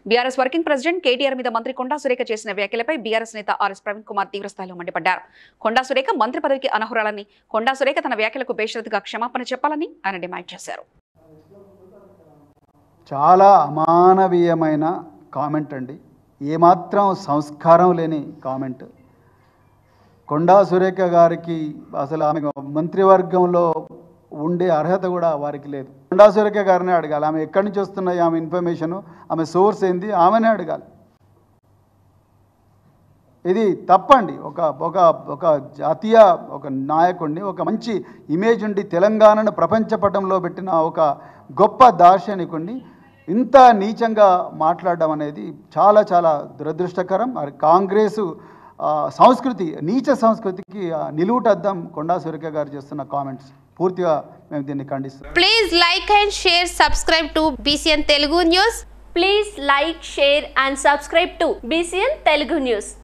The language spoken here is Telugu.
బీఆర్ఎస్ వర్కింగ్ ప్రెసిడెంట్ కేటీఆర్ మీద మంత్రి కొండా సురేఖ చేసిన వ్యాఖ్యలపై బీఆర్ఎస్ నేత ఆర్ఎస్ ప్రవీణ్ కుమార్ తీవ్రస్థాయిలో మండిపడ్డారు కొండా సురేఖ మంత్రి పదవికి అనర్హురాలని కొండా సురేఖ తన వ్యాఖ్యలకు బేషరతుగా క్షమాపణ చెప్పాలని ఆయన డిమాండ్ చేశారు చాలా అమానవీయమైన కామెంట్ అండి ఏమాత్రం సంస్కారం లేని కామెంట్ కొండా సురేఖ గారికి అసలు ఆమె మంత్రివర్గంలో ఉండే అర్హత కూడా వారికి లేదు కొండా సురేఖ గారిని అడగాలి ఆమె ఎక్కడి నుంచి వస్తున్నాయి ఆమె ఇన్ఫర్మేషను ఆమె సోర్స్ ఏంది ఆమెనే అడగాలి ఇది తప్పండి ఒక ఒక ఒక జాతీయ ఒక నాయకుడిని ఒక మంచి ఇమేజ్ ఉండి తెలంగాణను ప్రపంచ పటంలో పెట్టిన ఒక గొప్ప దార్శనికుడిని ఇంత నీచంగా మాట్లాడడం అనేది చాలా చాలా దురదృష్టకరం మరి కాంగ్రెసు ఆ, సంస్కృతి నీచ సంస్కృతికి ఆ, నిలువుటద్దం కొండా సురేఖ గారు చేస్తున్న కామెంట్స్ పూర్తిగా మేము దీన్ని ఖండిస్తున్నాం Please like and share, subscribe to BCN Telugu News. Please like, share and subscribe to BCN Telugu News.